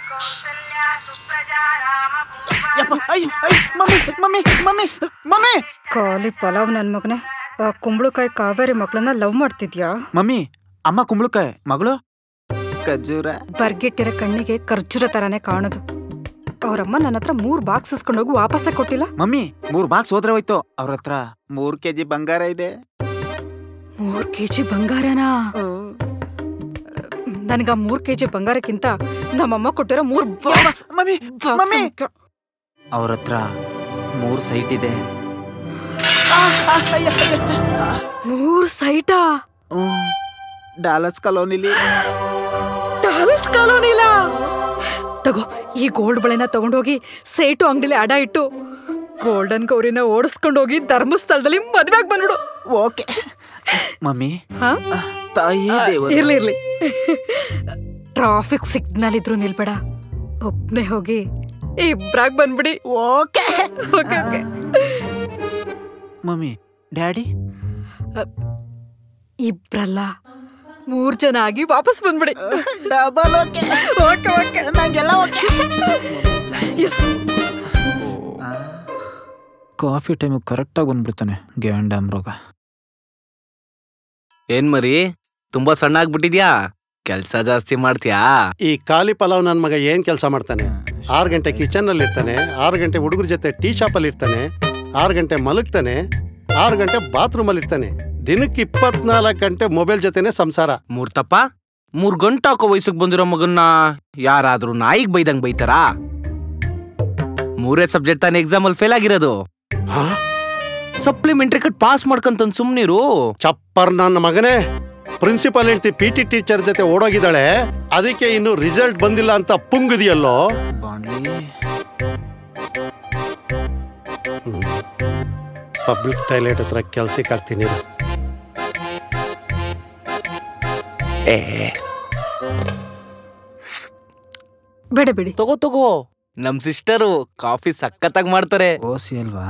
ಯಪ್ಪ ಐ ಐ ಮಮ್ಮಿ ಮಮ್ಮಿ ಮಮ್ಮಿ ಮಮ್ಮಿ ಖಾಲಿ ಪಲಾವ್ ನನ್ ಮಗನೇ ಆ ಕುಂಬಳಕಾಯಿ ಕಾವೇರಿ ಮಗಳನ್ನ ಲವ್ ಮಾಡ್ತಿದ್ಯಾ ಮಮ್ಮಿ ಅಮ್ಮ ಕುಂಬಳಕಾಯಿ ಮಗಳು ಖಜೂರ ಬರ್ಗಿಟ್ಟಿರೋ ಕಣ್ಣಿಗೆ ಖರ್ಜೂರ ತರಾನೇ ಕಾಣೋದು ಅವ್ರಮ್ಮ ನನ್ನ ಹತ್ರ ಮೂರ್ ಬಾಕ್ಸ್ ಇಸ್ಕೊಂಡು ಹೋಗಿ ವಾಪಸ್ಸೇ ಕೊಟ್ಟಿಲ್ಲ ಮಮ್ಮಿ ಮೂರ್ ಬಾಕ್ಸ್ ಹೋದ್ರೆ ಹೋಯ್ತು ಅವ್ರ ಹತ್ರ ಮೂರ್ ಕೆಜಿ ಬಂಗಾರ ಇದೆ ಮೂರ್ ಕೆಜಿ ಬಂಗಾರನಾ ನನಗ ಮೂರ್ ಕೆಜಿ ಬಂಗಾರಕ್ಕಿಂತ ನಮ್ಮಮ್ಮ ಕೊಟ್ಟಿರೋ ಮೂರ್ ಬಾಕ್ಸ್ ಮಮ್ಮಿ ಬಾಕ್ಸ್ ಮಮ್ಮಿ ಮುಖ್ಯ. ಅವ್ರ ಹತ್ರ ಮೂರ್ ಸೈಟ್ ಇದೆ ಮೂರ್ ಸೈಟಾ ಡಾಲರ್ಸ್ ಕಾಲೋನಿಲಿ ಡಾಲರ್ಸ್ ಕಾಲೋನಿಲ ತಗೋ ಈ ಗೋಲ್ಡ್ ಬಳೆನ ತಗೊಂಡೋಗಿ ಸೈಟು ಅಂಗಡಿಲಿ ಅಡ ಇಟ್ಟು ಗೋಲ್ಡನ್ ಗೌರಿನ ಓಡಿಸ್ಕೊಂಡು ಹೋಗಿ ಧರ್ಮಸ್ಥಳದಲ್ಲಿ ಮದ್ವೆಗ್ ಬಂದ್ಬಿಡು ಓಕೆ ಮಮ್ಮಿ ಹಾ ತಾಯಿ ದೇವರು ಇರ್ಲಿ ಇರ್ಲಿ ಟ್ರಾಫಿಕ್ ಸಿಗ್ನಲ್ ಇದ್ರು ನಿಲ್ಬೇಡ ಒಬ್ನೇ ಹೋಗಿ ಇಬ್ರಾಗ್ ಬಂದ್ಬಿಡಿ okay okay okay mummy daddy ಇಬ್ರಲ್ಲ ಮೂರ್ ಜನ ಆಗಿ ವಾಪಸ್ ಬಂದ್ಬಿಡಿ ಡಬಲ್ ಓಕೆ ಓಕೆ ಓಕೆ ನಂಗೆಲ್ಲ ಓಕೆ ಎಸ್ ಕಾಫಿ ಟೈಮಿಗೆ ಕರೆಕ್ಟಾಗಿ ಬಂದ್ಬಿಡ್ತಾನೆ ಗ್ಯಾಂಡ ಮೃಗ ಏನ್ ಮರಿ ತುಂಬಾ ಸಣ್ಣ ಆಗ್ಬಿಟ್ಟಿದ್ಯಾ ಕೆಲ್ಸ ಜಾಸ್ತಿ ಮಾಡ್ತೀಯಾ ಈ ಖಾಲಿ ಪಲಾವ್ ನನ್ನ ಮಗ ಏನ್ ಕೆಲಸ ಮಾಡ್ತಾನೆ ಆರು ಗಂಟೆ ಕಿಚನ್ ಅಲ್ಲಿ ಇರ್ತಾನೆ ಆರು ಗಂಟೆ ಹುಡುಗರ ಜೊತೆ ಟೀ ಶಾಪ್ ಅಲ್ಲಿ ಇರ್ತಾನೆ ಆರು ಗಂಟೆ ಮಲಗ್ತಾನೆ ಆರು ಗಂಟೆ ಬಾತ್ರೂಮ್ ಅಲ್ಲಿ ಇರ್ತಾನೆ ದಿನಕ್ಕೆ ಇಪ್ಪತ್ನಾಲ್ಕು ಗಂಟೆ ಮೊಬೈಲ್ ಜೊತೆನೆ ಸಂಸಾರ ಮೂರ್ತಪ್ಪ ಮೂರ್ ಗಂಟೆ ಹಾಕೋ ವಯಸ್ಸಿಗೆ ಬಂದಿರೋ ಮಗನ್ನ ಯಾರಾದ್ರೂ ನಾಯಿಗ್ ಬೈದಂಗ್ ಬೈತಾರಾ ಮೂರೇ ಸಬ್ಜೆಕ್ಟ್ ತಾನೇ ಎಕ್ಸಾಮ್ ಅಲ್ಲಿ ಫೇಲ್ ಆಗಿರೋದು ಹಾ? ಸಪ್ಲಿಮೆಂಟ್ರಿ ಕಟ್ ಪಾಸ್ ಮಾಡ್ಕಂತ ಸುಮ್ನಿರು ಚಪ್ಪರ್ ನನ್ನ ಮಗನೇ ಪ್ರಿನ್ಸಿಪಲ್ ಹೆಂಡತಿ ಪಿ ಟಿ ಟೀಚರ್ ಜೊತೆ ಓಡೋಗಿದ್ದಾಳೆ ಅದಕ್ಕೆ ಇನ್ನು ರಿಸಲ್ಟ್ ಬಂದಿಲ್ಲ ಅಂತ ಪುಂಗಿದೆಯಲ್ಲೋ ಬಾಂಡ್ಲಿ ಪಬ್ಲಿಕ್ ಟಾಯ್ಲೆಟ್ ಹತ್ರ ಕೆಲ್ಸಕ್ಕೆ ಹಾಕ್ತೀನಿ ಏ ಬೇಡ ಬಿಡಿ ತಗೋ ತಗೋ ನಮ್ ಸಿಸ್ಟರು ಕಾಫಿ ಸಖತ್ತಾಗಿ ಮಾಡ್ತಾರೆ ಓಸಿ ಅಲ್ವಾ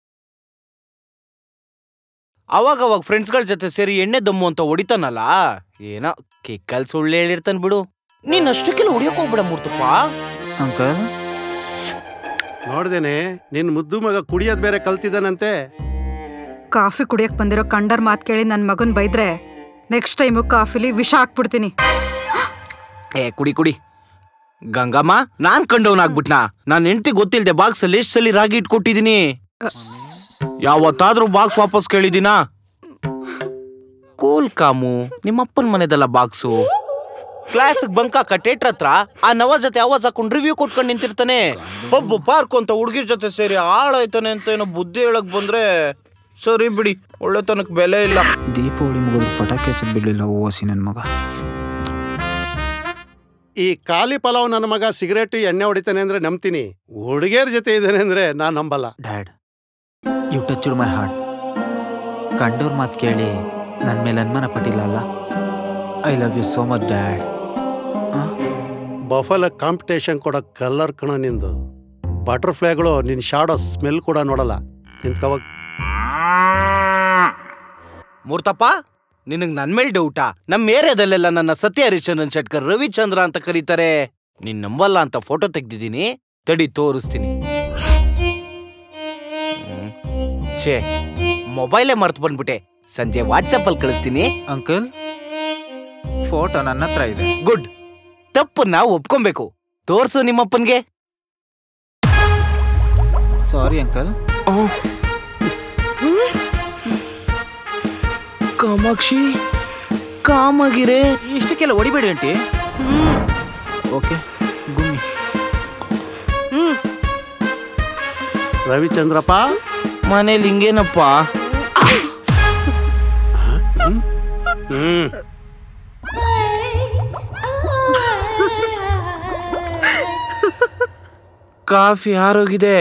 ಅವಾಗ ಅವಾಗ ಫ್ರೆಂಡ್ಸ್ಗಳ ಜೊತೆ ಸೇರಿ ಎಣ್ಣೆ ದಮ್ಮು ಅಂತ ಹೊಡಿತಾನಲ್ಲ ಏನೋ ಕಿಕ್ಕಲ್ ಸುಳ್ಳು ಹೇಳಿರ್ತಾನ ಬಿಡು ನೀನ್ ಅಷ್ಟಕ್ಕೆಲ್ಲ ಹೊಡಿಯಕ್ ಹೋಗ್ಬೇಡ ಮೂರ್ತಪ್ಪ ಅಂಕಲ್ ನೋಡ್ದೇನೆ ನಿನ್ ಮುದ್ದು ಮಗ ಕುಡಿಯೋದ್ ಬೇರೆ ಕಲ್ತಿದ್ದಾನಂತೆ ಕಾಫಿ ಕುಡಿಯಕ್ ಬಂದಿರೋ ಕಂಡರ್ ಮಾತ್ ಕೇಳಿ ನನ್ ಮಗನ್ ಬೈದ್ರೆ ನೆಕ್ಸ್ಟ್ ಟೈಮು ಕಾಫಿಲಿ ವಿಷ ಹಾಕ್ಬಿಡ್ತೀನಿ ಏ ಕುಡಿ ಕುಡಿ ಗಂಗಮ್ಮ ನಾನ್ ಕಂಡವನಾಗ್ಬಿಟ್ನಾ ನಾನ್ ಹೆಂಡತಿ ಗೊತ್ತಿಲ್ದೆ ಬಾಕ್ಸ್ ಅಲ್ಲಿ ಎಷ್ಟ್ ಸಲಿ ರಾಗಿ ಇಟ್ಕೊಟ್ಟಿದೀನಿ ಯಾವತ್ತಾದ್ರೂ ಬಾಕ್ಸ್ ವಾಪಸ್ ಕೇಳಿದೀನಾ ಕೂಲ್ ಕಾಮು ನಿಮ್ಮಪ್ಪನ ಮನೆದಲ್ಲ ಬಾಕ್ಸು ಕ್ಲಾಸ್ ಬಂಕಾಕ ಟೇಟ್ರ್ ಹತ್ರ ಆ ನವಾಜ್ ಜೊತೆ ಆವಾಜ್ ಹಾಕೊಂಡು ರಿವ್ಯೂ ಕೊಟ್ಕೊಂಡು ನಿಂತಿರ್ತಾನೆ ಒಬ್ಬ ಪಾರ್ಕ್ ಅಂತ ಹುಡುಗಿರ್ ಜೊತೆ ಸೇರಿ ಹಾಳಾಯ್ತಾನೆ ಅಂತ ಏನೋ ಬುದ್ಧಿ ಹೇಳಕ್ ಬಂದ್ರೆ ಸರಿ ಬಿಡಿ ಒಳ್ಳೆತನಕ್ ಬೆಲೆ ಇಲ್ಲ ದೀಪಾವಳಿ ಮುಗಿದು ಪಟಾಕಿ ಹಚ್ಚದ್ ಬಿಡ್ಲಿಲ್ಲ ಓಸಿ ನನ್ನ ಮಗ ಈ ಖಾಲಿ ಪಲಾವ್ ನನ್ನ ಮಗ ಸಿಗರೇಟ್ ಎಣ್ಣೆ ಹೊಡಿತಾನೆ ಅಂದ್ರೆ ನಂಬ್ತೀನಿ ಹುಡುಗಿಯರ ಜೊತೆ ಇದ್ದಾನೆ ಅಂದ್ರೆ ನಾನ್ ನಂಬಲ್ಲ dad you touch my heart ಕಂಡೋರ್ ಮಾತು ಕೇಳಿ ನನ್ನ ಮೇಲೆ ಅನುಮಾನ ಪಟ್ಟಿಲ್ಲ ಅಲ್ಲ I love you so much dad ಬಫಲ ಕಾಂಪಿಟೇಷನ್ ಕೊಡೋ ಕಲರ್ ಕಣ ನಿಂದು ಬಟರ್ಫ್ಲೈಗಳು ನಿನ್ ಶಾಡೋ ಸ್ಮೆಲ್ ಕೂಡ ನೋಡಲ್ಲ ನಿಂತ್ಕವಾಗ ಮೂರ್ತಪ್ಪ ನಿನಗ್ ನನ್ ಮೇಲ್ ಡೌಟಾ ನಮ್ ಏರಿಯಾದಲ್ಲೆಲ್ಲ ನನ್ನ ಸತ್ಯ ಹರಿಚಂದ್ರನ್ ಶೆಟ್ಕರ್ ರವಿಚಂದ್ರ ಅಂತ ಕರೀತಾರೆ ನೀನ್ ನಂಬಲ್ಲ ಅಂತ ಫೋಟೋ ತೆಗ್ದಿದ್ದೀನಿ ತಡಿ ತೋರಿಸ್ತೀನಿ ಹ್ಮ್. ಛೇ ಮೊಬೈಲೇ ಮರ್ತು ಬಂದ್ಬಿಟ್ಟೆ ಸಂಜೆ ವಾಟ್ಸಪ್ ಅಲ್ಲಿ ಕಳಿಸ್ತೀನಿ ಅಂಕಲ್ ಫೋಟೋ ನನ್ನ ಹತ್ರ ಇದೆ ಗುಡ್ ತಪ್ಪನ್ನ ಒಪ್ಕೊಬೇಕು ತೋರ್ಸು ನಿಮ್ಮಪ್ಪನ್ಗೆ ಸಾರಿ ಅಂಕಲ್ ಕಾಮಾಕ್ಷಿ ಕಾಮಾಗಿರೆ ಇಷ್ಟಕ್ಕೆಲ್ಲ ಹೊಡಿಬೇಡಿ ಆಂಟಿ ಓಕೆ ಗುಮ್ಮಿ ರವಿಚಂದ್ರಪ್ಪ ಮನೇಲಿ ಹಿಂಗೇನಪ್ಪ ಹ್ಮ್ ಕಾಫಿ ಆರೋಗಿದೆ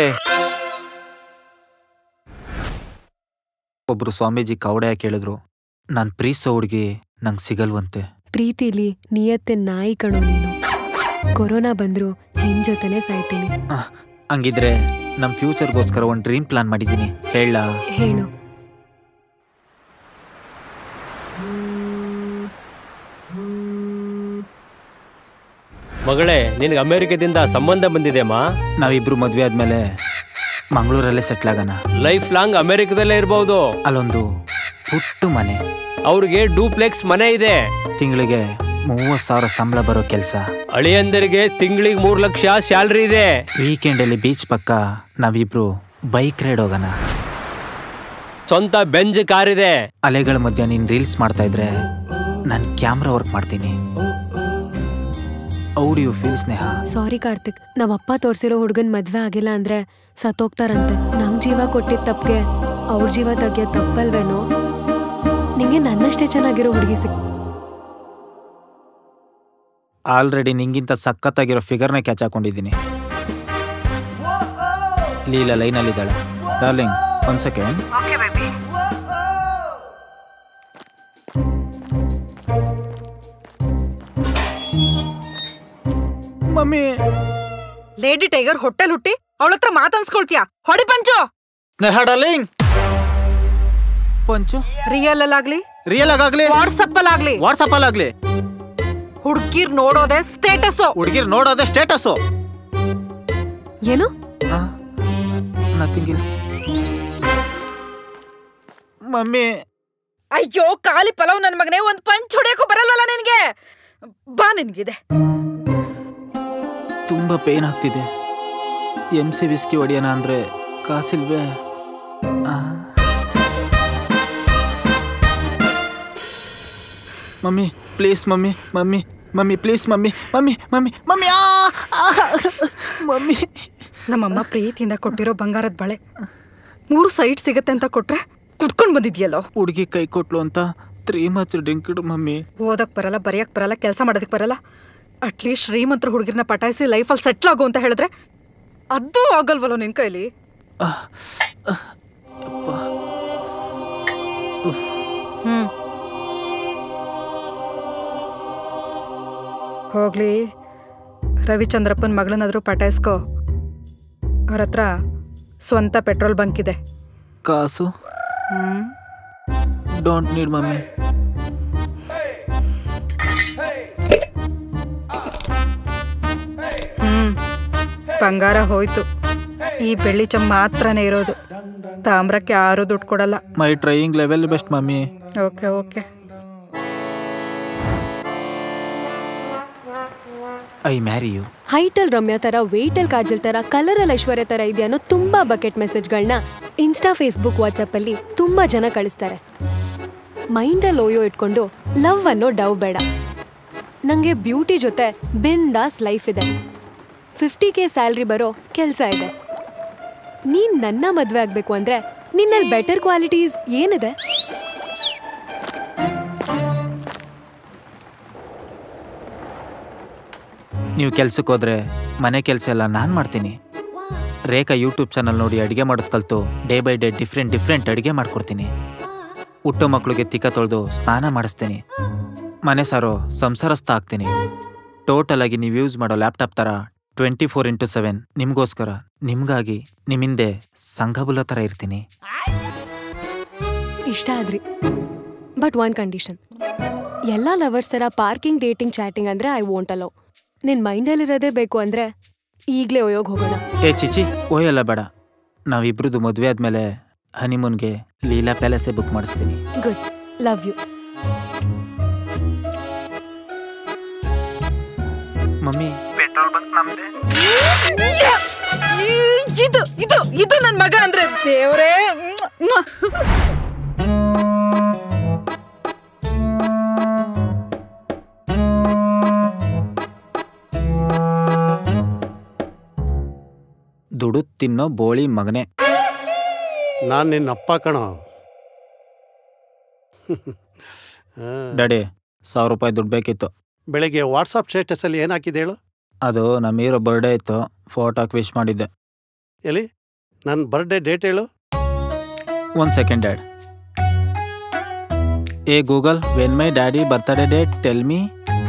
ಒಬ್ರು ಸ್ವಾಮೀಜಿ ಕವಡೆ ಕೇಳಿದ್ರು ನಾನು ಪ್ರೀಸೋ ಹುಡುಗಿ ನಂಗೆ ಸಿಗಲ್ವಂತೆ ಪ್ರೀತಿಲಿ ನಿಯತ್ತೆ ನಾಯಿ ಕಣೋ ನೀನು ಕೊರೋನಾ ಬಂದ್ರು ನಿನ್ ಜೊತೆನೆ ಸಾಯ್ತೀನಿ ಹಂಗಿದ್ರೆ ನಮ್ಮ ಫ್ಯೂಚರ್ಗೋಸ್ಕರ ಒಂದು ಡ್ರೀಮ್ ಪ್ಲಾನ್ ಮಾಡಿದ್ದೀನಿ ಹೇಳ ಹೇಳು ಮಗಳೇ ನಿನಗೆ ಅಮೆರಿಕದಿಂದ ಸಂಬಂಧ ಬಂದಿದೆಮ್ಮ ನಾವಿಬ್ರು ಮದ್ವೆ ಆದ್ಮೇಲೆ ಮಂಗಳೂರಲ್ಲೇ ಸೆಟ್ಲ್ ಆಗೋಣ ಲೈಫ್ ಲಾಂಗ್ ಅಮೆರಿಕದಲ್ಲೇ ಇರ್ಬೋದು ಅಲ್ಲೊಂದು ಪುಟ್ಟು ಮನೆ ಅವ್ರಿಗೆ ಡೂಪ್ಲೆಕ್ಸ್ ಮನೆ ಇದೆ ತಿಂಗಳಿಗೆ ಮೂವತ್ತು ಸಾವಿರ ಸಂಬಳ ಬರೋ ಕೆಲಸ ಅಳಿಯಂದರಿಗೆ ತಿಂಗಳಿಗೆ ಮೂರ್ ಲಕ್ಷ ಸ್ಯಾಲ್ರಿ ಇದೆ ವೀಕೆಂಡಲ್ಲಿ ಬೀಚ್ ಪಕ್ಕ ನಾವಿಬ್ರು ಬೈಕ್ ರೈಡ್ ಹೋಗೋಣ ಸ್ವಂತ ಬೆಂಜ್ ಕಾರ್ ಇದೆ ಅಲೆಗಳ ಮಧ್ಯ ನೀನು ರೀಲ್ಸ್ ಮಾಡ್ತಾ ಇದ್ರೆ ನಾನು ಕ್ಯಾಮ್ರಾ ವರ್ಕ್ ಮಾಡ್ತೀನಿ ಔ do you feel Sneha sorry Karthik ನಮ್ಮ ಅಪ್ಪ ತೋರ್ಸಿರೋ ಹುಡುಗನ್ ಮದ್ವೆ ಆಗಿಲ್ಲ ಅಂದ್ರೆ ಸತ್ತೋಗ್ತಾರಂತೆ ನಂಗ್ ಜೀವ ಕೊಟ್ಟಿದ್ ತಪ್ಗೆ ಅವ್ರ ಜೀವ ತೆಗಿಯೋದ್ ತಪ್ಪಲ್ವೇನೋ ನಿಂಗೆ ನನ್ನಷ್ಟೇ ಚೆನ್ನಾಗಿರೋ ಹುಡುಗಿ ಸಿಕ್ ಆಲ್ರೆಡಿ ನಿಂಗಿಂತ ಸಖತ್ತಾಗಿರೋ ಫಿಗರ್ನ ಕ್ಯಾಚ್ ಹಾಕೊಂಡಿದ್ದೀನಿ ಲೀಲಾ ಲೈನಲ್ಲಿದ್ದಾಳೆ ಡಾರ್ಲಿಂಗ್ ಒಂದು ಸೆಕೆಂಡ್ ಮಮ್ಮಿ ಲೇಡಿ ಟೈಗರ್ ಹೊಟ್ಟೆಲ್ ಹುಟ್ಟಿ ಅವಳ ಹತ್ರ ಮಾತನ್ಸ್ಕೊಳ್ತೀಯ ಹೊಡಿ punch Sneha darling punch real ಅಲ್ಲಾಗ್ಲಿ ರಿಯಲ್ ಆಗಾಗ್ಲಿ ವಾಟ್ಸಪ್ ಅಲ್ಲಾಗ್ಲಿ ವಾಟ್ಸಪ್ ಅಲ್ಲಾಗ್ಲಿ ಹುಡ್ಗಿರ್ ನೋಡೋದೆ ಸ್ಟೇಟಸ್ ಹುಡುಗಿರ್ ನೋಡೋದೇ ಸ್ಟೇಟಸ್ಸು ಏನು ನಥಿಂಗ್ ಇಲ್ಸ್ ಮಮ್ಮಿ ಅಯ್ಯೋ ಖಾಲಿ ಪಲಾವ್ ನನ್ ಮಗನೇ ಒಂದ್ ಪಂಚ್ ಹೊಡಿಯಕ್ಕೂ ಬರಲ್ವಲ್ಲ ನಿನ್ಗೆ ಬಾ ನಿನ್ಗಿದೆ ತುಂಬ ಪೇನ್ ಆಗ್ತಿದೆ ಎಮ್ ಸಿ ವಿಸ್ಕಿ ಹೊಡಿಯೋಣ ಅಂದರೆ ಕಾಸಿಲ್ವೇ ಆ. Mummy please mummy mummy mummy please mummy mummy mummy mummy ಆ! ಆ! ಮಮ್ಮಿ ನಮ್ಮಮ್ಮ ಪ್ರೀತಿಯಿಂದ ಕೊಟ್ಟಿರೋ ಬಂಗಾರದ ಬಳೆ ಮೂರು ಸೈಡ್ ಸಿಗತ್ತೆ ಅಂತ ಕೊಟ್ರೆ ಕುಟ್ಕೊಂಡ್ ಬಂದಿದ್ಯಲ್ಲೋ ಹುಡುಗಿ ಕೈ ಕೊಟ್ಲು ಅಂತ ತ್ರೀ ಮಚ್ ಡ್ರಿಂಕ್ ಮಮ್ಮಿ ಓದಕ್ ಬರಲ್ಲ ಬರೆಯಕ್ ಬರಲ್ಲ ಕೆಲಸ ಮಾಡೋದಕ್ ಬರಲ್ಲ ಅಟ್ಲೀಸ್ಟ್ ಶ್ರೀಮಂತರ ಹುಡುಗಿರ್ನ ಪಟಾಯಿಸಿ ಲೈಫಲ್ಲಿ ಸೆಟ್ಲ್ ಆಗು ಅಂತ ಹೇಳಿದ್ರೆ ಅದು ಆಗಲ್ವಲ್ಲೋ ನಿನ್ ಕೈಲಿ ಹ್ಮ್ ಹೋಗ್ಲಿ ರವಿಚಂದ್ರಪ್ಪನ ಮಗಳನ್ನಾದ್ರೂ ಪಟಾಯಿಸ್ಕೋ ಅವ್ರ ಹತ್ರ ಸ್ವಂತ ಪೆಟ್ರೋಲ್ ಬಂಕ್ ಇದೆ ಕಾಸು hmm don't need mummy hmm ಬಂಗಾರ ಹೋಯ್ತು ಈ ಬೆಳ್ಳಿ ಚಮ್ ಮಾತ್ರನೇ ಇರೋದು ತಾಮ್ರಕ್ಕೆ ಯಾರೂ ದುಡ್ಡು ಕೊಡಲ್ಲ my trying level best mummy okay okay I marry you ಹೈಟಲ್ ರಮ್ಯಾ ತರ ವೇಟಲ್ ಕಾಜಲ್ ತರ ಕಲರಲ್ ಐಶ್ವರ್ಯ ತರ ಇದೆ ಅನ್ನೋ ತುಂಬಾ ಬಕೆಟ್ ಮೆಸೇಜ್ಗಳನ್ನ ಇನ್ಸ್ಟಾ ಫೇಸ್ಬುಕ್ ವಾಟ್ಸಪ್ ಅಲ್ಲಿ ತುಂಬಾ ಜನ ಕಳಿಸ್ತಾರೆ ಮೈಂಡಲ್ಲಿ ಓಯೋ ಇಟ್ಕೊಂಡು ಲವ್ ಅನ್ನೋ ಡವ್ ಬೇಡ ನಂಗೆ ಬ್ಯೂಟಿ ಜೊತೆ ಬಿಂದಾಸ್ ಲೈಫ್ ಇದೆ ಫಿಫ್ಟಿ ಕೆ ಸ್ಯಾಲ್ರಿ ಬರೋ ಕೆಲಸ ಇದೆ ನೀನ್ ನನ್ನ ಮದ್ವೆ ಆಗ್ಬೇಕು ಅಂದ್ರೆ ನಿನ್ನಲ್ಲಿ ಬೆಟರ್ ಕ್ವಾಲಿಟೀಸ್ ಏನಿದೆ ನೀವು ಕೆಲ್ಸಕ್ಕೆ ಹೋದ್ರೆ ಮನೆ ಕೆಲಸ ಎಲ್ಲ ನಾನು ಮಾಡ್ತೀನಿ ರೇಖಾ ಯೂಟ್ಯೂಬ್ ಚಾನಲ್ ನೋಡಿ ಅಡುಗೆ ಮಾಡೋದು ಕಲ್ತು day by day different different ಅಡುಗೆ ಮಾಡ್ಕೊಡ್ತೀನಿ ಹುಟ್ಟೋ ಮಕ್ಕಳಿಗೆ ತಿಕ್ಕ ತೊಳೆದು ಸ್ನಾನ ಮಾಡಿಸ್ತೀನಿ ಮನೆ ಸಾರೋ ಸಂಸಾರಸ್ಥ ಆಗ್ತೀನಿ ಟೋಟಲ್ ಆಗಿ ನೀವು ಯೂಸ್ ಮಾಡೋ ಲ್ಯಾಪ್ಟಾಪ್ ಥರ ಟ್ವೆಂಟಿ ಫೋರ್ ಇಂಟು ಸೆವೆನ್ ನಿಮಗೋಸ್ಕರ ನಿಮ್ಗಾಗಿ ನಿಮ್ಮಿಂದೆ ಸಂಘಬುಲ ಥರ ಇರ್ತೀನಿ ಇಷ್ಟ ಆದ್ರಿ ಬಟ್ ಒನ್ ಕಂಡೀಷನ್ ಎಲ್ಲ ಲವರ್ಸ್ ಥರ ಪಾರ್ಕಿಂಗ್ ಡೇಟಿಂಗ್ ಚಾಟಿಂಗ್ ಅಂದ್ರೆ ಐ ವೋಂಟ್ ಅಲೋ ನಿನ್ ಮೈಂಡಲ್ಲಿರೋದೇ ಬೇಕು ಅಂದ್ರೆ ಈಗಲೇ ಒಯೋಗ್ ಹೋಗೋಣ ಏ ಚಿಚಿ ಓಯಲ್ಲ ಬೇಡ ನಾವಿಬ್ರದ್ದು ಮದುವೆ ಆದಮೇಲೆ ಹನಿಮೂನ್ಗೆ ಲೀಲಾ ಪ್ಯಾಲೇಸೇ ಬುಕ್ ಮಾಡಿಸ್ತೀನಿ good love you mummy Yes! ಈ- ಇದು ಇದು ಇದು ನನ್ ಮಗ ಅಂದ್ರೆ ದೇವ್ರೇ ದುಡು ತಿನ್ನೋ ಬೋಳಿ ಮಗನೇ ನಾನು ನಿನ್ನ ಅಪ್ಪ ಕಣೋ ಆ, ಡ್ಯಾಡಿ ಸಾವಿರ ರೂಪಾಯಿ ದುಡ್ಡು ಬೇಕಿತ್ತು ಬೆಳಿಗ್ಗೆ ವಾಟ್ಸಪ್ ಸ್ಟೇಟಸಲ್ಲಿ ಏನು ಹಾಕಿದೆ ಹೇಳು ಅದು ನಮ್ಮ ಹೀರೋ ಬರ್ಡೇ ಇತ್ತು ಫೋಟೋಕ್ಕೆ ವಿಶ್ ಮಾಡಿದ್ದೆ ಎಲ್ಲಿ ನನ್ನ ಬರ್ಡೇ ಡೇಟ್ ಹೇಳು ಒಂದು ಸೆಕೆಂಡ್ ಡ್ಯಾಡ್ ಏ Google when my daddy birthday date tell me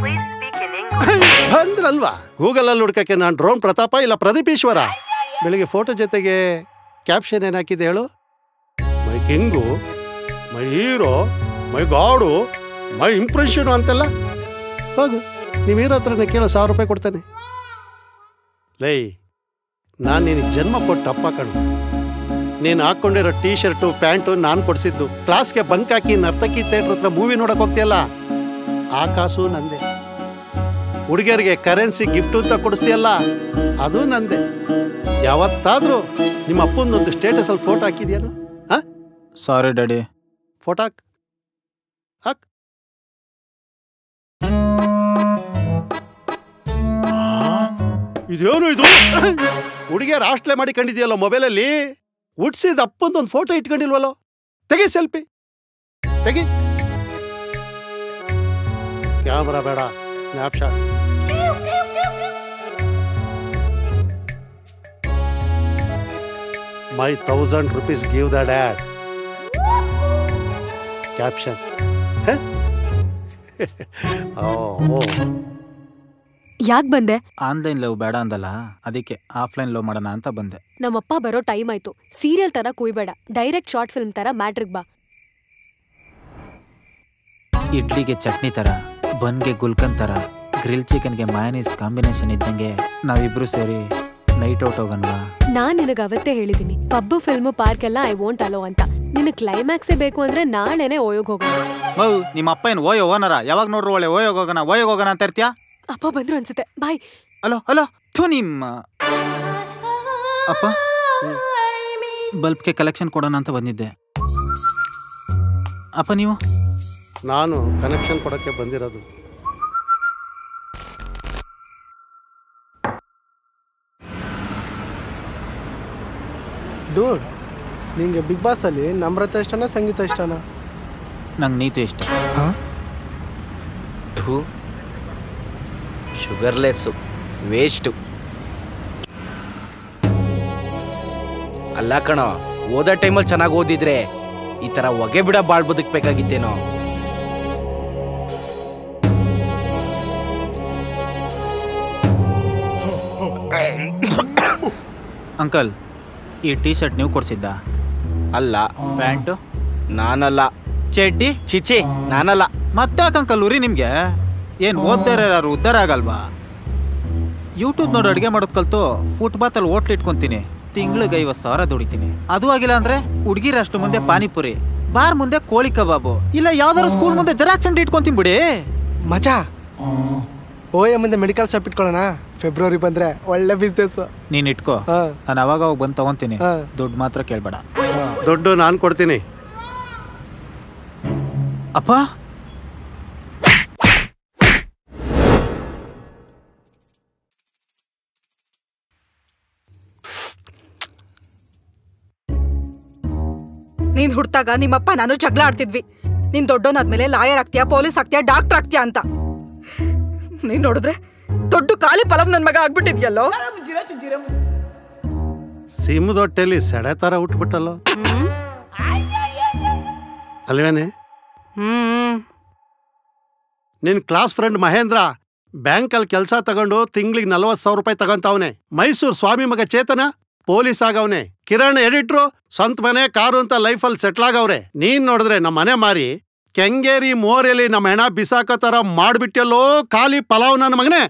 ಬಂದ್ರಲ್ವಾ ಗೂಗಲಲ್ಲಿ ಹುಡ್ಕಕ್ಕೆ ನಾನು ಡ್ರೋನ್ ಪ್ರತಾಪ ಇಲ್ಲ ಪ್ರದೀಪ್ ಈಶ್ವರ ಬೆಳಿಗ್ಗೆ ಫೋಟೋ ಜೊತೆಗೆ ಕ್ಯಾಪ್ಷನ್ ಏನು ಹಾಕಿದೆ ಹೇಳು ಮೈ ಕಿಂಗು ಮೈ ಹೀರೋ ಮೈ ಗಾಡು ಮೈ ಇಂಪ್ರೆಷನು ಅಂತೆಲ್ಲ ಹೋಗು ನೀವಿರೋ ಹತ್ರನೇ ಕೇಳೋ ಸಾವಿರ ರೂಪಾಯಿ ಕೊಡ್ತಾನೆ ಲೈ ನಾನು ನಿನಗೆ ಜನ್ಮ ಕೊಟ್ಟ ಅಪ್ಪ ಕಣು ನೀನು ಹಾಕ್ಕೊಂಡಿರೋ ಟೀ ಶರ್ಟು ಪ್ಯಾಂಟು ನಾನು ಕೊಡಿಸಿದ್ದು ಕ್ಲಾಸ್ಗೆ ಬಂಕ್ ಹಾಕಿ ನರ್ತಕಿ ಥಿಯೇಟ್ರ್ ಹತ್ರ ಮೂವಿ ನೋಡಕ್ ಹೋಗ್ತೀಯಲ್ಲ ಆ ಕಾಸು ನಂದೆ ಹುಡುಗಿಯರಿಗೆ ಕರೆನ್ಸಿ ಗಿಫ್ಟು ಅಂತ ಕೊಡಿಸ್ತೀಯಲ್ಲ ಅದು ನಂದೆ ಯಾವತ್ತಾದ್ರೂ ನಿಮ್ಮ ಅಪ್ಪಂದೊಂದು ಸ್ಟೇಟಸಲ್ಲಿ ಫೋಟೋ ಹಾಕಿದ್ಯಾನು ಹಾಂ ಸಾರಿ ಡ್ಯಾಡಿ ಫೋಟೋ ಹಾಕ್ ಹಾಕ್ ಇದೇನು ಇದು ಹುಡುಗಿಯರು ಹಾಸ್ಟ್ಲೆ ಮಾಡಿ ಕಂಡಿದ್ಯಲ್ಲ ಮೊಬೈಲಲ್ಲಿ ಹುಡ್ಸಿದ ಅಪ್ಪಂದೊಂದು ಫೋಟೋ ಇಟ್ಕೊಂಡಿಲ್ವಲ್ಲೋ ತೆಗಿ ಸೆಲ್ಫಿ ತೆಗಿ ಕ್ಯಾಮ್ರಾ ಬೇಡ snapshot my thousand rupees give the dad caption ಓ ಯಾಕ್ ಬಂದೆ ಆನ್ಲೈನ್ ಲವ್ ಬೇಡ ಅಂದಲ್ಲ ಅದಕ್ಕೆ ಆಫ್ಲೈನ್ ಲವ್ ಮಾಡೋಣ ಅಂತ ಬಂದೆ ನಮ್ಮಪ್ಪ ಬರೋ ಟೈಮ್ ಆಯ್ತು ಸೀರಿಯಲ್ ತರ ಕುಯ್ಬೇಡ ಡೈರೆಕ್ಟ್ ಶಾರ್ಟ್ ಫಿಲ್ಮ್ ತರ ಮ್ಯಾಟ್ರಿಕ್ ಬಾ ಇಡ್ಲಿಗೆ ಚಟ್ನಿ ಥರ ಬನ್ಗೆ ಗುಲ್ಕನ್ ಥರ ಗ್ರಿಲ್ ಚಿಕನ್ಗೆ ಮಯನೀಸ್ ಕಾಂಬಿನೇಷನ್ ಇದ್ದಂಗೆ ನಾವಿಬ್ರು ಸೇರಿ ನೈಟ್ ಔಟ್ ಹೋಗೋಣವಾ ನಾನ್ ನಿನಗ್ ಅವತ್ತೇ ಹೇಳಿದೀನಿ ಪಬ್ಬು ಫಿಲ್ಮ್ ಪಾರ್ಕ್ ಎಲ್ಲ ಐ ವೋಂಟ್ ಅಲೋ ಅಂತ ನಿನಗ್ ಕ್ಲೈಮ್ಯಾಕ್ಸೇ ಬೇಕು ಅಂದ್ರೆ ನಾಳೆನೆ ಓಯೋಗ್ ಹೋಗೋಣ ಮೌ ನಿಮ್ಮ ಅಪ್ಪ ಏನು ಓಯೋ ಓನರ ಯಾವಾಗ ನೋಡ್ರು ಒಳ್ಳೆ ಓಯೋಗ್ ಹೋಗೋಣ ಓಯೋಗ್ ಹೋಗೋಣ ಅಂತ ಇರ್ತೀಯಾ ಅಪ್ಪ ಬಂದ್ರು ಅನ್ಸುತ್ತೆ ಬಾಯ್ ಅಲೋ ಅಲೋ ಥು ನಿಮ್ಮ ಅಪ್ಪ ಬಲ್ಬ್ಗೆ ಕಲೆಕ್ಷನ್ ಕೊಡೋಣ ಅಂತ ಬಂದಿದ್ದೆ ಅಪ್ಪ ನೀವು ನಾನು ಕನೆಕ್ಷನ್ ಕೊಡೋಕ್ಕೆ ಬಂದಿರೋದು ಡೂಡ್ ನಿಂಗೆ ಬಿಗ್ ಬಾಸ್ ಅಲ್ಲಿ ನಮ್ರತ ಇಷ್ಟನಾ ಸಂಗೀತ ಇಷ್ಟನಾ ನಂಗೆ ನೀತು ಇಷ್ಟ ಥೂ ಶುಗರ್ಲೆಸ್ಸು ವೇಸ್ಟು ಅಲ್ಲ ಕಣೋ ಓದೋ ಟೈಮಲ್ಲಿ ಚೆನ್ನಾಗಿ ಓದಿದ್ರೆ ಈ ಥರ ಹೊಗೆ ಬಿಡ ಬಾಳ್ ಬದುಕ್ಬೇಕಾಗಿತ್ತೇನೋ ಅಂಕಲ್ ಈ ಟೀ ಶರ್ಟ್ ನೀವು ಕೊಡ್ಸಿದ್ದ ಅಲ್ಲ ಪ್ಯಾಂಟು ನಾನಲ್ಲ ಚಡ್ಡಿ ಚಿಚಿ ನಾನಲ್ಲ ಮತ್ತೆ ಅಂಕಲ್ ಉರಿ ನಿಮ್ಗೆ ಏನ್ ಓದ್ದಾರ ಯಾರು ಉದ್ಧಾರ ಆಗಲ್ವಾ ಯೂಟ್ಯೂಬ್ ನೋಡಿ ಅಡುಗೆ ಮಾಡೋದ್ ಕಲ್ತು ಫುಟ್ಬಾತಲ್ಲಿ ಹೋಟ್ಲ್ ಇಟ್ಕೊಂತೀನಿ ತಿಂಗ್ಳಿಗೆ ಐವತ್ತು ಸಾವಿರ ದುಡಿತೀನಿ ಅದು ಆಗಿಲ್ಲ ಅಂದ್ರೆ ಹುಡುಗಿರ ಅಷ್ಟು ಮುಂದೆ ಪಾನಿಪುರಿ ಬಾರ್ ಮುಂದೆ ಕೋಳಿ ಕಬಾಬು ಇಲ್ಲ ಯಾವ್ದಾರು ಸ್ಕೂಲ್ ಮುಂದೆ ಜೆರಾಕ್ಸ್ ಅಂಗಡಿ ಇಟ್ಕೊಂತೀನಿ ಬಿಡಿ ಮಜಾ ಓ ಮುಂದೆ ಮೆಡಿಕಲ್ ಶಾಪ್ ಇಟ್ಕೊಳ್ಳೋಣ ಫೆಬ್ರವರಿ ಬಂದ್ರೆ ಒಳ್ಳೆ ಬಿಸ್ನೆಸ್ ನೀನ್ ಇಟ್ಕೋ ಹಾ ನಾನು ಅವಾಗ ಅವಾಗ ಬಂದು ತಗೊಂತೀನಿ ಹಾ. ದುಡ್ಡು ಮಾತ್ರ ಕೇಳ್ಬೇಡ ದುಡ್ಡು ನಾನು ಕೊಡ್ತೀನಿ ಅಪ್ಪ ನೀನ್ ಹುಡ್ತಾಗ ನಿಮ್ಮಪ್ಪ ನಾನು ಜಗಳ ಆಡ್ತಿದ್ವಿ ನೀನ್ ದೊಡ್ಡೋನಾದ್ಮೇಲೆ ಲಾಯರ್ ಆಗ್ತೀಯಾ ಪೊಲೀಸ್ ಆಗ್ತೀಯಾ ಡಾಕ್ಟರ್ ಆಗ್ತೀಯಾ ಅಂತ ನೀನ್ ನೋಡಿದ್ರೆ ದೊಡ್ಡ ಖಾಲಿ ಪಲವ್ ನನ್ ಮಗ ಆಗ್ಬಿಟ್ಟಿದ್ಯಲ್ಲೋ ಸಿಂಹದೊಟ್ಟೆಲಿ ಸೆಡೆ ಥರ ಉಟ್ಬಿಟ್ಟಲ್ಲೋ ಅಲ್ವೇನೆ ಹ್ಮ್ ನಿನ್ ಕ್ಲಾಸ್ ಫ್ರೆಂಡ್ ಮಹೇಂದ್ರ ಬ್ಯಾಂಕಲ್ಲಿ ಕೆಲಸ ತಗೊಂಡು ತಿಂಗ್ಳಿಗೆ ನಲ್ವತ್ತು ಸಾವಿರ ರೂಪಾಯಿ ತಗೊಂತಾವನೆ ಮೈಸೂರು ಸ್ವಾಮಿ ಮಗ ಚೇತನ ಪೊಲೀಸ್ ಆಗವನೆ ಕಿರಣ್ ಎಡಿಟ್ರು ಸ್ವಂತ ಮನೆ ಕಾರು ಅಂತ ಲೈಫಲ್ಲಿ ಸೆಟ್ಲ್ ಆಗವ್ರೆ ನೀನ್ ನೋಡಿದ್ರೆ ನಮ್ಮ ಮನೆ ಮಾರಿ ಕೆಂಗೇರಿ ಮೋರೆಲಿ ನಮ್ಮ ಹೆಣ ಬಿಸಾಕೋ ಥರ ಮಾಡ್ಬಿಟ್ಟಲ್ಲೋ ಖಾಲಿ ಪಲಾವ್ ನನ್ನ ಮಗನೇ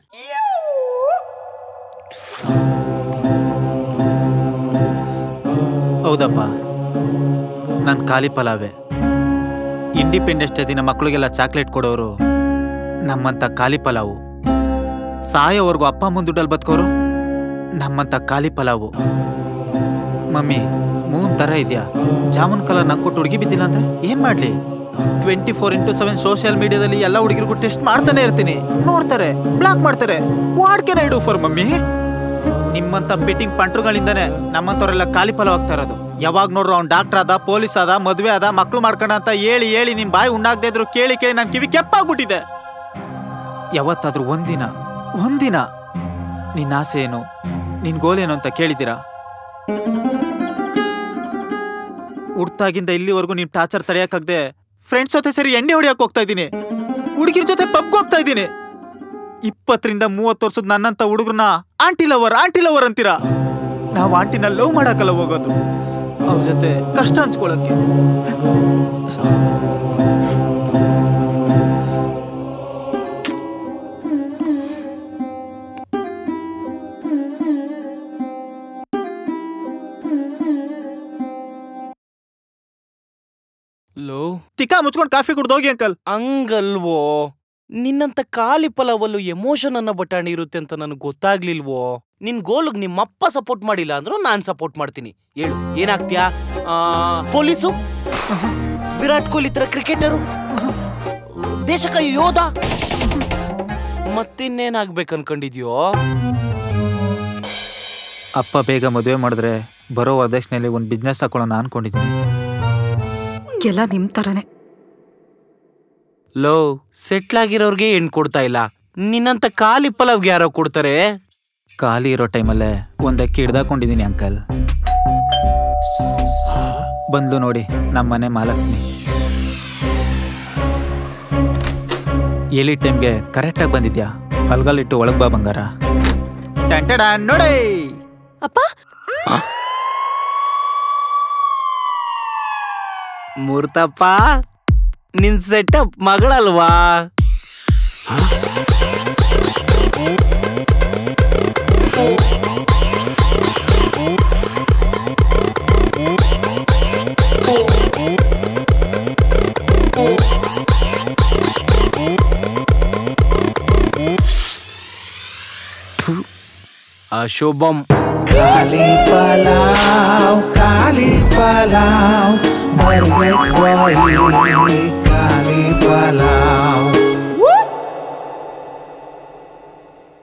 ಹೌದಪ್ಪ ನಾನು ಖಾಲಿ ಪಲಾವೆ ಇಂಡಿಪೆಂಡೆನ್ಸ್ ಡೇ ದಿನ ಮಕ್ಕಳಿಗೆಲ್ಲ ಚಾಕ್ಲೇಟ್ ಕೊಡೋರು ನಮ್ಮಂತ ಖಾಲಿ ಪಲಾವು ಸಾಯೋವರೆಗೂ ಅಪ್ಪ ಅಮ್ಮನ ದುಡ್ಡಲ್ಲಿ ಬದುಕೋರು ನಮ್ಮಂತ ಖಾಲಿ ಪಲಾವು ಮಮ್ಮಿ ಮೂನ್ ಥರ ಇದೆಯಾ ಜಾಮೂನ್ ಕಲರ್ ನಂಗೆ ಕೊಟ್ಟು ಹುಡುಗಿ ಬಿದ್ದಿಲ್ಲ ಅಂದ್ರೆ ಏನ್ ಮಾಡ್ಲಿ twenty four into seven social ಮೀಡಿಯಾದಲ್ಲಿ ಎಲ್ಲ ಹುಡುಗಿರಿಗೂ ಟೆಸ್ಟ್ ಮಾಡ್ತಾನೆ ಇರ್ತೀನಿ ನೋಡ್ತಾರೆ ಬ್ಲಾಕ್ ಮಾಡ್ತಾರೆ what can I do for mummy ನಿಮ್ಮಂತ ಬಿಟ್ಟಿಂಗ್ ಪಂಟ್ರುಗಳಿಂದನೇ ನಮ್ಮಂತವರೆಲ್ಲ ಖಾಲಿ ಫಲ ಆಗ್ತಾ ಇರೋದು ಯಾವಾಗ ನೋಡ್ರು ಅವ್ನು ಡಾಕ್ಟರ್ ಆದ ಪೊಲೀಸ್ ಆದ ಮದ್ವೆ ಆದ ಮಕ್ಳು ಮಾಡ್ಕೊಂಡ ಅಂತ ಹೇಳಿ ಹೇಳಿ ನಿಮ್ ಬಾಯಿ ಉಣ್ಣಾಗ್ದೇ ಇದ್ರು ಕೇಳಿ ಕೇಳಿ ನನ್ ಕಿವಿ ಕೆಪ್ಪಾಗ್ಬಿಟ್ಟಿದೆ ಯಾವತ್ತಾದ್ರೂ ಒಂದಿನ ಒಂದಿನ ನಿನ್ನ ಆಸೆ ಏನು ನಿನ್ ಗೋಲೇನು ಅಂತ ಕೇಳಿದ್ದೀರಾ ಹುಡ್ತಾಗಿಂದ ಇಲ್ಲಿವರೆಗೂ ನಿಮ್ ಟಾರ್ಚರ್ ತಡೆಯಕ್ಕಾಗ್ದೆ ಫ್ರೆಂಡ್ಸ್ ಜೊತೆ ಸರಿ ಎಣ್ಣೆ ಹೊಡಿಯಕ್ ಹೋಗ್ತಾ ಇದ್ದೀನಿ ಹುಡುಗಿರ ಜೊತೆ ಪಬ್ಗೆ ಹೋಗ್ತಾ ಇದ್ದೀನಿ ಇಪ್ಪತ್ತರಿಂದ ಮೂವತ್ತು ವರ್ಷದ ನನ್ನಂತ ಹುಡುಗರನ್ನ ಆಂಟಿ ಲವರ್ ಆಂಟಿ ಲವರ್ ಅಂತೀರಾ ನಾವು ಆಂಟಿನ ಲವ್ ಮಾಡಕ್ಕಲ್ಲ ಹೋಗೋದು ಅವ್ರ ಜೊತೆ ಕಷ್ಟ ಹಂಚ್ಕೊಳಕ್ಕೆ ತಿಕ್ಕ ಮುಚ್ಕೊಂಡು ಕಾಫಿ ಕುಡ್ದೋಗಿ ಅಂಕಲ್ ಹಂಗಲ್ವೋ ನಿನ್ನಂತ ಖಾಲಿ ಪಲಾವಲ್ಲೂ ಎಮೋಷನ್ ಅನ್ನೋ ಬಟಾಣಿ ಇರುತ್ತೆ ಅಂತ ನನಗೆ ಗೊತ್ತಾಗ್ಲಿಲ್ವೋ ನಿನ್ ಗೋಲ್ಗ್ ನಿಮ್ಮಪ್ಪ ಸಪೋರ್ಟ್ ಮಾಡಿಲ್ಲ ಅಂದ್ರೂ ನಾನ್ ಸಪೋರ್ಟ್ ಮಾಡ್ತೀನಿ ಹೇಳು ಏನಾಗ್ತೀಯಾ ಆ, ಪೊಲೀಸು ವಿರಾಟ್ ಕೊಹ್ಲಿ ತರ ಕ್ರಿಕೆಟರು ದೇಶಕ್ಕ ಯೋಧ ಮತ್ತಿನ್ನೇನಾಗ್ಬೇಕು ಅನ್ಕೊಂಡಿದ್ಯೋ ಅಪ್ಪ ಬೇಗ ಮದುವೆ ಮಾಡಿದ್ರೆ ಬರೋ ವರದಕ್ಷಿಣೆಯಲ್ಲಿ ಒಂದು ಬಿಸ್ನೆಸ್ ಹಾಕೊಳ್ಳೋಣ ಅನ್ಕೊಂಡಿದ್ದೀನಿ ಎಲ್ಲ ನಿಮ್ ತರನೇ ಲೋ ಸೆಟ್ಲ್ ಆಗಿರೋರ್ಗೆ ಹೆಣ್ ಕೊಡ್ತಾ ಇಲ್ಲ ನಿನ್ನಂತ ಖಾಲಿ ಪಲಾವ್ಗೆ ಯಾರೋ ಕೊಡ್ತಾರೆ ಖಾಲಿ ಇರೋ ಟೈಮಲ್ಲೇ ಒಂದು ಅಕ್ಕಿ ಹಿಡ್ದಾಕೊಂಡಿದ್ದೀನಿ ಅಂಕಲ್ ಬಂದು ನೋಡಿ ನಮ್ಮ ಮನೆ ಮಾಲಕ್ಷ್ಮಿ ಎಲಿ ಟೈಮ್ಗೆ ಕರೆಕ್ಟಾಗಿ ಬಂದಿದ್ಯಾ ಬಲ್ಗಲ್ಲಿಟ್ಟು ಒಳಗ್ ಬಾ ಬಂಗಾರ ಟಂಟಡ ನೋಡಿ ಅಪ್ಪ ಮೂರ್ತಪ್ಪ ನಿನ್ ಸೆಟಪ್ ಮಗಳಲ್ವಾ ಅಶುಭಂ Kali Palau, Kali Palau, Margaret Roy, Kali Palau.